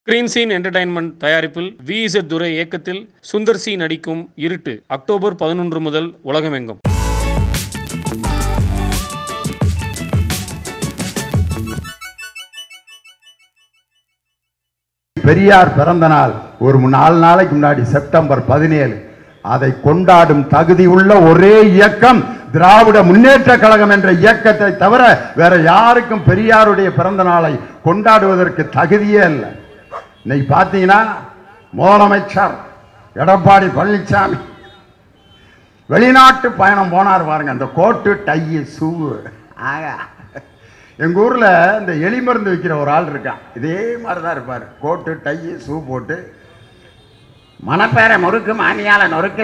Green scene entertainment தயாரிப்பில் V Z Durai இயக்கத்தில் Sundar C நடிக்கும் இருட்டு அக்டோபர் பதினொன்று முதல் உலகமெங்கும் பெரியார் பிறந்த நாள் ஒரு மு- நாலு நாளைக்கு முன்னாடி செப்டம்பர் பதினேழு அதை கொண்டாடும் தகுதி உள்ள ஒரே இயக்கம் திராவிட முன்னேற்ற கழகம் என்ற இயக்கத்தை தவிர வேற யாருக்கும் பெரியாருடைய பிறந்த நாளை கொண்டாடுவதற்கு தகுதியே இல்லை இன்னைக்கு பார்த்தீங்கன்னா முதலமைச்சர் எடப்பாடி பழனிசாமி வெளிநாட்டு பயணம் போனார் பாருங்க அந்த கோட்டு டையு ஷூவு ஆகா எங்க ஊர்ல இந்த எலி மருந்து விற்கிற ஒரு ஆள் இருக்கான் இதே மாதிரி தான் இருப்பார் கோட்டு டையு ஷூ போட்டு மணப்பேர முறுக்கு மாமியால நொறுக்கு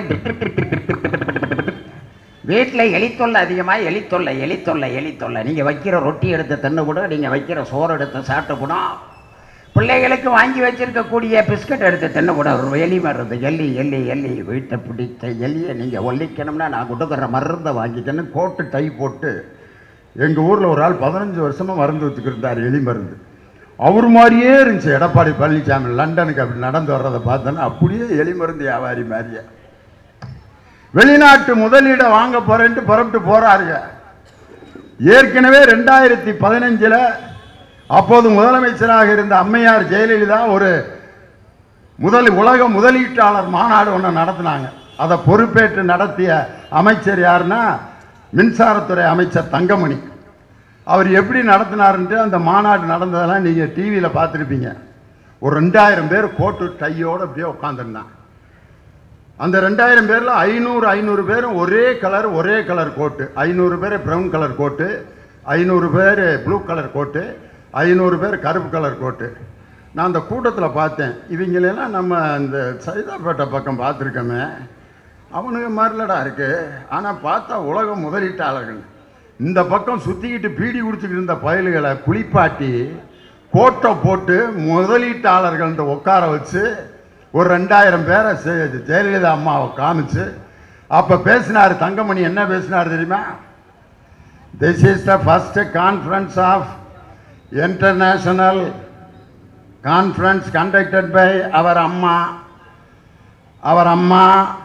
வீட்டில் எலித்தொல்லை அதிகமாக எலித்தொல்லை எலித்தொல்லை எலித்தொல்லை நீங்கள் வைக்கிற ரொட்டி எடுத்து தின்னு கூட நீங்கள் வைக்கிற சோறு எடுத்து சாப்பிட்டு கூட பிள்ளைகளுக்கு வாங்கி வச்சிருக்கக்கூடிய பிஸ்கட் எடுத்து தின்னு கூட ஒரு எலி மருந்து எலி எலி எலி வீட்டை பிடித்த எலியை நீங்கள் ஒல்லிக்கணும்னா நான் கொடுக்குற மருந்தை வாங்கிக்கன்னு கோட்டு டை போட்டு எங்க ஊர்ல ஒரு ஆள் பதினஞ்சு வருஷமா மருந்து வச்சுக்கிருந்தார் எலி மருந்து அவர் மாதிரியே இருந்துச்சு எடப்பாடி பழனிசாமி லண்டனுக்கு அப்படி நடந்து வர்றதை பார்த்தோன்னா அப்படியே எலி மருந்து வியாபாரி மாதிரியே வெளிநாட்டு முதலீடை வாங்க போறேன்ட்டு புறப்பட்டு போறாருங்க ஏற்கனவே ரெண்டாயிரத்தி பதினஞ்சுல அப்போது முதலமைச்சராக இருந்த அம்மையார் ஜெயலலிதா ஒரு முதல் உலக முதலீட்டாளர் மாநாடு ஒன்று நடத்தினாங்க அதை பொறுப்பேற்று நடத்திய அமைச்சர் யாருன்னா மின்சாரத்துறை அமைச்சர் தங்கமணி அவர் எப்படி நடத்தினாருன்ட்டு அந்த மாநாடு நடந்ததெல்லாம் நீங்கள் டிவியில் பார்த்துருப்பீங்க ஒரு ரெண்டாயிரம் பேர் கோட்டு டையோடு அப்படியே உட்காந்துருந்தாங்க அந்த ரெண்டாயிரம் பேரில் ஐநூறு ஐநூறு பேரும் ஒரே கலர் ஒரே கலர் கோட்டு ஐநூறு பேர் ப்ரௌன் கலர் கோட்டு ஐநூறு பேர் ப்ளூ கலர் கோட்டு ஐநூறு பேர் கருப்பு கலர் கோட்டு நான் அந்த கூட்டத்தில் பார்த்தேன் இவங்களெல்லாம் நம்ம இந்த சைதாப்பேட்டை பக்கம் பார்த்துருக்கோமே அவனுங்க மாதிரிலடா இருக்கு ஆனால் பார்த்தா உலக முதலீட்டாளர்கள் இந்த பக்கம் சுற்றிக்கிட்டு பீடி குடிச்சிக்கிட்டு இருந்த பயல்களை குளிப்பாட்டி கோட்டை போட்டு முதலீட்டாளர்கள் உட்கார வச்சு ஒரு ரெண்டாயிரம் பேரை செ- ஜெயலலிதா அம்மாவை காமிச்சு அப்போ பேசினார் தங்கமணி என்ன பேசினார் தெரியுமா this is the first conference of international conference conducted by அவர் அம்மா அவர் அம்மா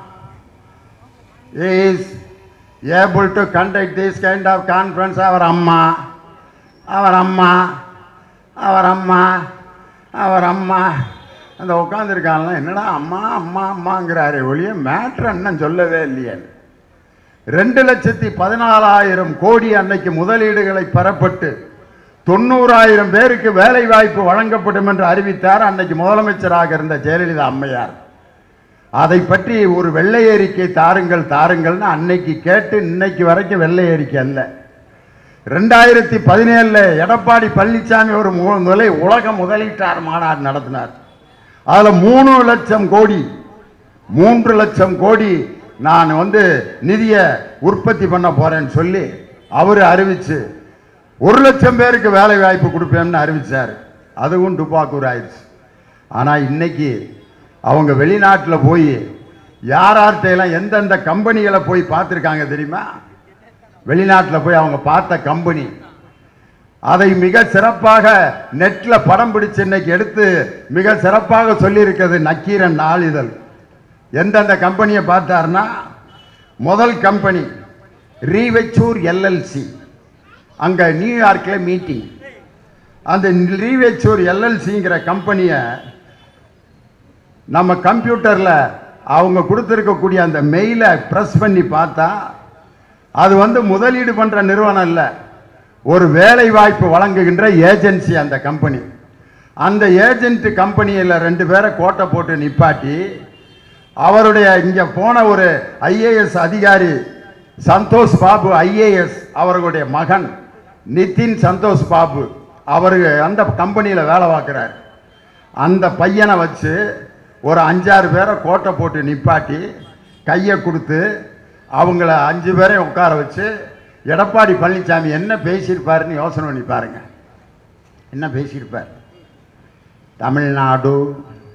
is able to conduct this kind of conference அவர் அம்மா அவர் அம்மா அவர் அம்மா அவர் அம்மா அந்த உட்காந்துருக்காங்களாம் என்னடா அம்மா அம்மா அம்மாங்கிறாரு ஒழிய மேட்ரு என்ன சொல்லவே இல்லையே ரெண்டு லட்சத்தி பதினாலாயிரம் கோடி அன்னைக்கு முதலீடுகளை பெறப்பட்டு தொண்ணூறாயிரம் பேருக்கு வேலை வாய்ப்பு வழங்கப்படும் என்று அறிவித்தார் அன்னைக்கு முதலமைச்சராக இருந்த ஜெயலலிதா அம்மையார் அதை பற்றி ஒரு வெள்ளை அறிக்கை தாருங்கள் தாருங்கள்னு அன்னைக்கு கேட்டு இன்னைக்கு வரைக்கும் வெள்ளை அறிக்கை அல்ல ரெண்டாயிரத்தி பதினேழுல எடப்பாடி பழனிசாமி ஒரு மு- முதலை உலக முதலீட்டார் மாநாடு நடத்தினார் அதில் மூணு லட்சம் கோடி மூன்று லட்சம் கோடி நான் வந்து நிதியை உற்பத்தி பண்ண போறேன்னு சொல்லி அவர் அறிவிச்சு ஒரு லட்சம் பேருக்கு வேலை வாய்ப்பு கொடுப்பேன்னு அறிவிச்சார் அதுவும் துப்பாக்கூர் ஆயிடுச்சு ஆனால் இன்னைக்கு அவங்க வெளிநாட்டில் போய் யார் யார்கிட்டையெல்லாம் எந்தெந்த கம்பெனிகளை போய் பார்த்துருக்காங்க தெரியுமா வெளிநாட்டில் போய் அவங்க பார்த்த கம்பெனி அதை மிக சிறப்பாக நெட்ல படம் பிடிச்சு இன்னைக்கு எடுத்து மிக சிறப்பாக சொல்லியிருக்கிறது நக்கீரன் நாளிதழ் எந்தெந்த கம்பெனியை பார்த்தாருன்னா முதல் கம்பெனி ரீவெச்சூர் எல்எல்சி அங்கே நியூயார்க்கில் மீட்டிங் அந்த ரீவெச்சூர் எல்எல்சிங்கிற கம்பெனியை நம்ம கம்ப்யூட்டரில் அவங்க கொடுத்துருக்கக்கூடிய அந்த மெயிலை ப்ரெஸ் பண்ணி பார்த்தா அது வந்து முதலீடு பண்ணுற நிறுவனம் இல்லை ஒரு வேலை வாய்ப்பு வழங்குகின்ற ஏஜென்சி அந்த கம்பெனி அந்த ஏஜென்ட் கம்பெனியில் ரெண்டு பேரை கோட்டை போட்டு நிப்பாட்டி அவருடைய இங்கே போன ஒரு ஐஏஎஸ் அதிகாரி சந்தோஷ் பாபு ஐஏஎஸ் அவர்களுடைய மகன் நிதின் சந்தோஷ் பாபு அவர் அந்த கம்பெனியில் வேலை பார்க்குறாரு அந்த பையனை வச்சு ஒரு அஞ்சாறு பேரை கோட்டை போட்டு நிப்பாட்டி கையை கொடுத்து அவங்கள அஞ்சு பேரையும் உட்கார வச்சு எடப்பாடி பழனிசாமி என்ன பேசியிருப்பாருன்னு யோசனை பண்ணி பாருங்க என்ன பேசியிருப்பார் தமிழ்நாடு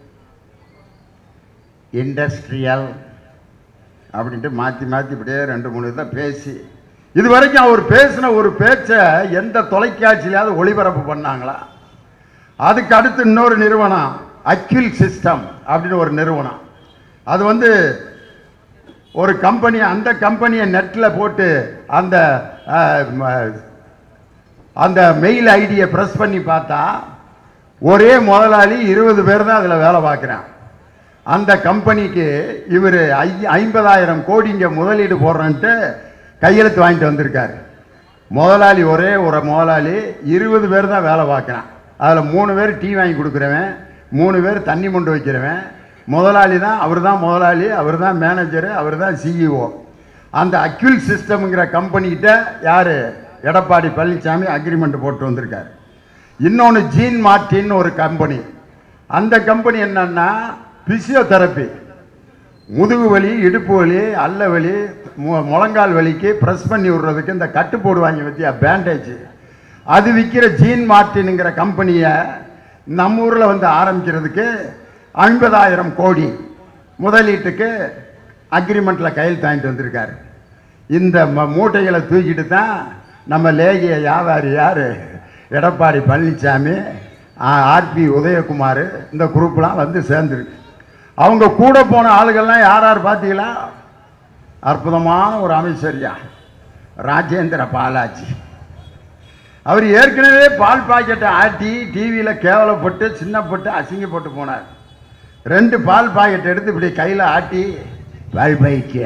இண்டஸ்ட்ரியல் அப்படின்ட்டு மாற்றி மாற்றி இப்படியே ரெண்டு மூணு இதை பேசி இது வரைக்கும் அவர் பேசின ஒரு பேச்சை எந்த தொலைக்காட்சியிலாவது ஒளிபரப்பு பண்ணாங்களா அதுக்கு அடுத்து இன்னொரு நிறுவனம் அக்வில் சிஸ்டம் அப்படின்னு ஒரு நிறுவனம் அது வந்து ஒரு கம்பெனி அந்த கம்பெனியை நெட்டில் போட்டு அந்த அஹ், ம- அந்த மெயில் ஐடியை ப்ரெஸ் பண்ணி பார்த்தா ஒரே முதலாளி இருபது பேர் தான் அதில் வேலை பார்க்குறான் அந்த கம்பெனிக்கு இவர் ஐ ஐம்பதாயிரம் கோடி இங்கே முதலீடு போடுறேன்ட்டு கையெழுத்து வாங்கிட்டு வந்திருக்காரு முதலாளி ஒரே ஒரு முதலாளி இருபது பேர் தான் வேலை பார்க்குறான் அதில் மூணு பேர் டீ வாங்கி கொடுக்குறவன் மூணு பேர் தண்ணி மொண்டு வைக்கிறவன் முதலாளி தான் அவர் தான் முதலாளி அவர் தான் மேனேஜரு அவர் தான் சிஇஓ அந்த அக்யூல் சிஸ்டம்ங்கிற கம்பெனிகிட்ட யார் எடப்பாடி பழனிசாமி அக்ரிமெண்ட் போட்டு வந்திருக்காரு இன்னொன்று ஜீன் மார்டின் ஒரு கம்பெனி அந்த கம்பெனி என்னன்னா பிசியோதெரப்பி முதுகு வலி இடுப்பு வலி அல்ல வலி மு- முழங்கால் வலிக்கு ப்ரெஸ் பண்ணி விடுறதுக்கு இந்த கட்டு போடுவாங்க பற்றியா பேண்டேஜ் அது விற்கிற ஜீன் மார்டினுங்கிற கம்பெனியை நம்ம ஊரில் வந்து ஆரம்பிக்கிறதுக்கு ஐம்பதாயிரம் கோடி முதலீட்டுக்கு அக்ரிமெண்ட்டில் கையெழுத்து வாங்கிட்டு வந்திருக்காரு இந்த ம- மூட்டைகளை தூக்கிட்டு தான் நம்ம லேகிய வியாபாரி யார் எடப்பாடி பழனிசாமி ஆர்பி உதயகுமார் இந்த குரூப்லாம் வந்து சேர்ந்துருக்கு அவங்க கூட போன ஆளுகள்லாம் யார் யார் பார்த்தீங்களா அற்புதமான ஒரு அமைச்சரியா ராஜேந்திர பாலாஜி அவர் ஏற்கனவே பால் பாக்கெட்டை ஆட்டி டிவியில் கேவலப்பட்டு சின்னப்பட்டு அசிங்கப்பட்டு போனார் ரெண்டு பால் பாக்கெட் எடுத்து இப்படி கையில் ஆட்டி பால் பாய்க்க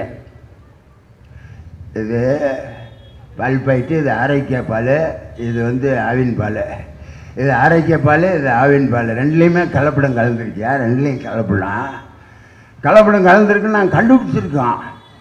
இது பால் பாய்ட்டு இது ஆரோக்கிய பால் இது வந்து ஆவின் பால் இது ஆரோக்கிய பால் இது ஆவின் பால் ரெண்டுலேயுமே கலப்படம் கலந்துருக்கியா ரெண்டுலேயும் கலப்படம் கலப்படம் கலந்துருக்குன்னு நாங்கள் கண்டுபிடிச்சிருக்கோம்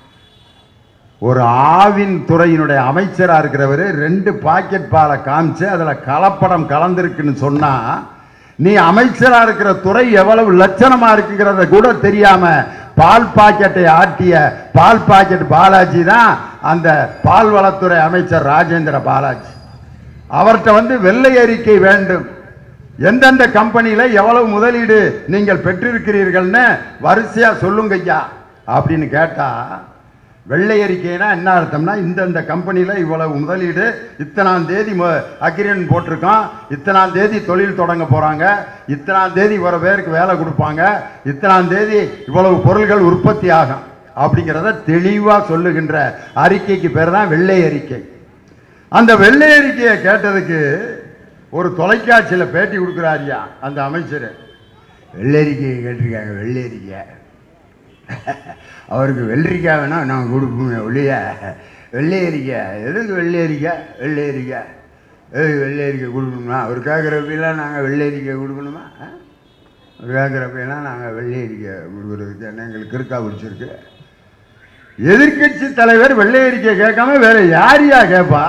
ஒரு ஆவின் துறையினுடைய அமைச்சராக இருக்கிறவர் ரெண்டு பாக்கெட் பாலை காமிச்சு அதில் கலப்படம் கலந்திருக்குன்னு சொன்னா நீ அமைச்சராக இருக்கிற துறை எவ்வளவு லட்சணமா இருக்குங்கிறத கூட தெரியாம பால் பாக்கெட்டை ஆட்டிய பால் பாக்கெட் பாலாஜி தான் அந்த பால்வளத்துறை அமைச்சர் ராஜேந்திர பாலாஜி அவர்கிட்ட வந்து வெள்ளை அறிக்கை வேண்டும் எந்தெந்த கம்பெனியில எவ்வளவு முதலீடு நீங்கள் பெற்றிருக்கிறீர்கள்னு வரிசையா சொல்லுங்க ஐயா அப்படின்னு கேட்டா வெள்ளை அறிக்கைனா என்ன அர்த்தம்னா இந்தந்த கம்பெனியில் இவ்வளவு முதலீடு இத்தனாம் தேதி அக்ரிமெண்ட் போட்டிருக்கோம் இத்தனாம் தேதி தொழில் தொடங்க போகிறாங்க இத்தனாம் தேதி இவ்வளோ பேருக்கு வேலை கொடுப்பாங்க இத்தனாம் தேதி இவ்வளவு பொருள்கள் உற்பத்தி ஆகும் அப்படிங்கிறத தெளிவாக சொல்லுகின்ற அறிக்கைக்கு பேர் தான் வெள்ளை அறிக்கை அந்த வெள்ளை அறிக்கையை கேட்டதுக்கு ஒரு தொலைக்காட்சியில் பேட்டி கொடுக்குறாரியா அந்த அமைச்சர் வெள்ளரிக்கையை கேட்டிருக்காங்க வெள்ளரிக்கை அவருக்கு வெள்ளரிக்காய் வேணா நான் கொடுப்போமே ஒழிய வெள்ளையரிக்காய் எதுக்கு வெள்ளையரிக்காய் வெள்ளையரிக்காய் எதுக்கு வெள்ளையரிக்காய் கொடுக்கணுமா அவர் கேட்குறப்பெல்லாம் நாங்கள் வெள்ளையரிக்காய் கொடுக்கணுமா ஆ? அவர் கேட்குறப்பெல்லாம் நாங்கள் வெள்ளையரிக்காய் கொடுக்குறதுக்கு என்ன எங்களுக்கு இருக்கா பிடிச்சிருக்கு எதிர்க்கட்சி தலைவர் வெள்ளையரிக்கை கேட்காம வேற யாரையா கேட்பா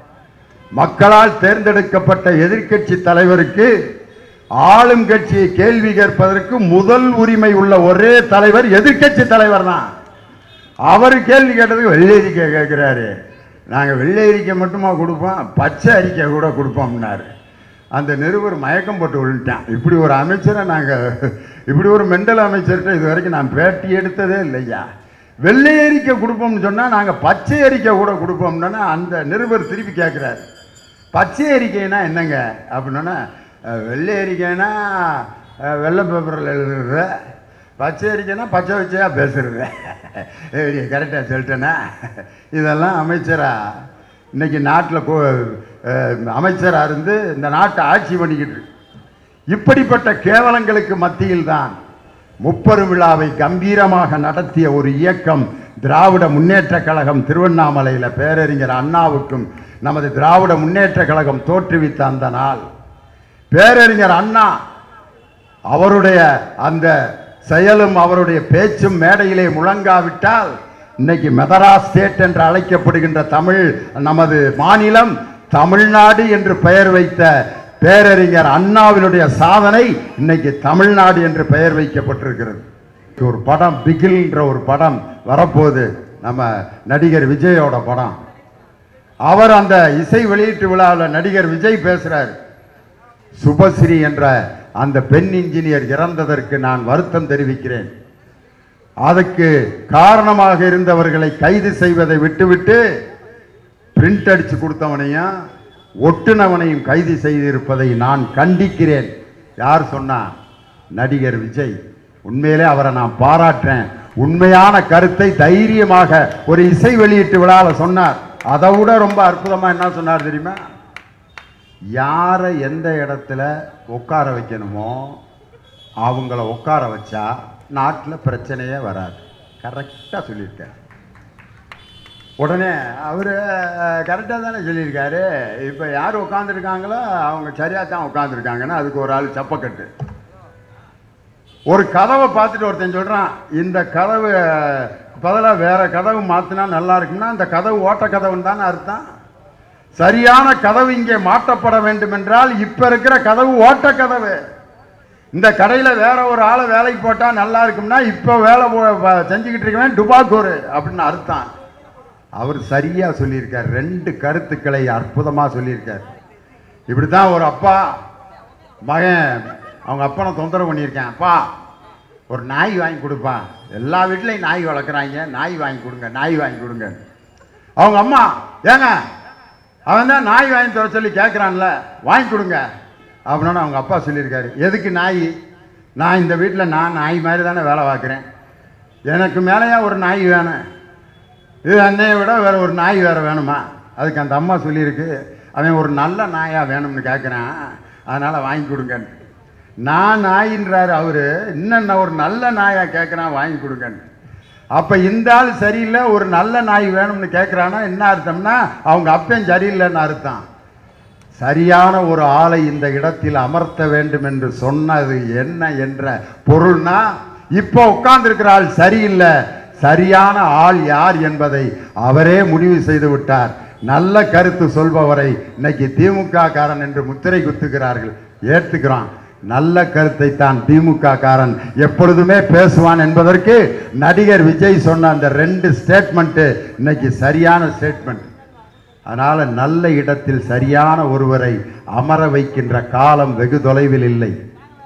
மக்களால் தேர்ந்தெடுக்கப்பட்ட எதிர்க்கட்சி தலைவருக்கு ஆளும் கட்சியை கேள்வி கேட்பதற்கு முதல் உரிமை உள்ள ஒரே தலைவர் எதிர்க்கட்சி தலைவர் தான் அவர் கேள்வி கேட்டதுக்கு வெள்ளை அறிக்கை கேட்குறாரு நாங்கள் வெள்ளை அறிக்கை மட்டுமா கொடுப்போம் பச்சை அறிக்கை கூட கொடுப்போம்னாரு அந்த நிருபர் மயக்கம் போட்டு விழுந்துட்டான் இப்படி ஒரு அமைச்சரை நாங்கள் இப்படி ஒரு மெண்டல் அமைச்சர்கிட்ட இது வரைக்கும் நான் பேட்டி எடுத்ததே இல்லையா வெள்ளை அறிக்கை கொடுப்போம்னு சொன்னால் நாங்கள் பச்சை அறிக்கை கூட கொடுப்போம்னா அந்த நிருபர் திருப்பி கேட்குறாரு பச்சை அறிக்கைனா என்னங்க அப்படின்னா அஹ், வெள்ளை அறிக்கைனா அஹ், வெள்ளை பேப்பரில் எழுதுறது பச்சை அறிக்கைனா பச்சை வச்சையா பேசுறது கரெக்டாக சொல்லிட்டேனா இதெல்லாம் அமைச்சரா இன்னைக்கு நாட்டில் அமைச்சராக இருந்து இந்த நாட்டை ஆட்சி பண்ணிக்கிட்டு இருக்கு. இப்படிப்பட்ட கேவலங்களுக்கு மத்தியில் தான் முப்பெரும் விழாவை கம்பீரமாக நடத்திய ஒரு இயக்கம் திராவிட முன்னேற்ற கழகம் திருவண்ணாமலையில் பேரறிஞர் அண்ணாவுக்கும் நமது திராவிட முன்னேற்ற கழகம் தோற்றுவித்த அந்த நாள் பேரறிஞர் அண்ணா அவருடைய அந்த செயலும் அவருடைய பேச்சும் மேடையிலே முழங்காவிட்டால் இன்னைக்கு மெதரா ஸ்டேட் என்று அழைக்கப்படுகின்ற தமிழ் நமது மாநிலம் தமிழ்நாடு என்று பெயர் வைத்த பேரறிஞர் அண்ணாவினுடைய சாதனை இன்னைக்கு தமிழ்நாடு என்று பெயர் வைக்கப்பட்டிருக்கிறது ஒரு படம் பிகில்ன்ற ஒரு படம் வரப்போகுது நம்ம நடிகர் விஜயோட படம் அவர் அந்த இசை வெளியீட்டு விழாவில் நடிகர் விஜய் பேசுறார் சுபஸ்ரீ என்ற அந்த பெண் இன்ஜினியர் இறந்ததற்கு நான் வருத்தம் தெரிவிக்கிறேன் அதுக்கு காரணமாக இருந்தவர்களை கைது செய்வதை விட்டுவிட்டு பிரிண்ட் அடிச்சு கொடுத்தவனையும் ஒட்டுனவனையும் கைது செய்திருப்பதை நான் கண்டிக்கிறேன் யார் சொன்னா நடிகர் விஜய் உண்மையிலே அவரை நான் பாராட்டுறேன் உண்மையான கருத்தை தைரியமாக ஒரு இசை வெளியீட்டு விழாவில் சொன்னார் அதை விட ரொம்ப அற்புதமா என்ன சொன்னார் தெரியுமா யாரை எந்த இடத்துல உட்கார வைக்கணுமோ அவங்கள உட்கார வச்சா நாட்டில் பிரச்சனையே வராது கரெக்டாக சொல்லியிருக்காரு உடனே அவர் கரெக்டாக தானே சொல்லியிருக்காரு இப்போ யார் உட்காந்துருக்காங்களோ அவங்க சரியாக தான் உட்காந்துருக்காங்கன்னா அதுக்கு ஒரு ஆள் சப்பக்கட்டு ஒரு கதவை பார்த்துட்டு ஒருத்தன் சொல்கிறான் இந்த கதவு பதிலாக வேற கதவு மாற்றினா நல்லா இருக்கும்னா இந்த கதவு ஓட்ட கதவுன்னு தானே அர்த்தம் சரியான கதவு இங்கே மாட்டப்பட வேண்டும் என்றால் இப்போ இருக்கிற கதவு ஓட்ட கதவு இந்த கடையில் வேற ஒரு ஆளை வேலைக்கு போட்டால் நல்லா இருக்கும்னா இப்போ வேலை போ- ப- செஞ்சுக்கிட்டு இருக்கவன் டுபாக்கூர் அப்படின்னு அர்த்தம் அவர் சரியாக சொல்லியிருக்கார் ரெண்டு கருத்துக்களை அற்புதமாக சொல்லியிருக்கார் இப்படி தான் ஒரு அப்பா மகன் அவங்க அப்பனை தொந்தரவு பண்ணியிருக்கேன் அப்பா ஒரு நாய் வாங்கி கொடுப்பா எல்லா வீட்லேயும் நாய் வளர்க்குறாங்க நாய் வாங்கி கொடுங்க நாய் வாங்கி கொடுங்க அவங்க அம்மா ஏங்க அவன் தான் நாய் வாங்கி தர சொல்லி கேட்குறான்ல வாங்கி கொடுங்க அப்படின்னு அவங்க அப்பா சொல்லியிருக்காரு எதுக்கு நாய் நான் இந்த வீட்டில் நான் நாய் மாதிரி தானே வேலை பார்க்குறேன் எனக்கு மேலேயா ஒரு நாய் வேணும் இது அன்னையை விட வேற ஒரு நாய் வேற வேணுமா அதுக்கு அந்த அம்மா சொல்லியிருக்கு அவன் ஒரு நல்ல நாயா வேணும்னு கேட்குறான் அதனால வாங்கி கொடுங்கன்னு நான் நாயின்றாரு அவரு இன்னும் நான் ஒரு நல்ல நாயா கேட்குறான் வாங்கி கொடுங்கன்னு அப்ப இந்த ஆள் சரியில்லை ஒரு நல்ல நாய் வேணும்னு கேட்குறான்னா என்ன அர்த்தம்னா அவங்க அப்பன் சரியில்லைன்னு அர்த்தம் சரியான ஒரு ஆளை இந்த இடத்தில் அமர்த்த வேண்டும் என்று சொன்னது என்ன என்ற பொருள்னா இப்போ உட்கார்ந்திருக்கிற ஆள் சரியில்லை சரியான ஆள் யார் என்பதை அவரே முடிவு செய்து விட்டார் நல்ல கருத்து சொல்பவரை இன்னைக்கு திமுக காரன் என்று முத்திரை குத்துகிறார்கள் ஏற்றுக்கிறான் நல்ல கருத்தை தான் திமுக காரன் எப்பொழுதுமே பேசுவான் என்பதற்கு நடிகர் விஜய் சொன்ன அந்த ரெண்டு ஸ்டேட்மெண்ட்டு இன்னைக்கு சரியான ஸ்டேட்மெண்ட் அதனால நல்ல இடத்தில் சரியான ஒருவரை அமர வைக்கின்ற காலம் வெகு தொலைவில் இல்லை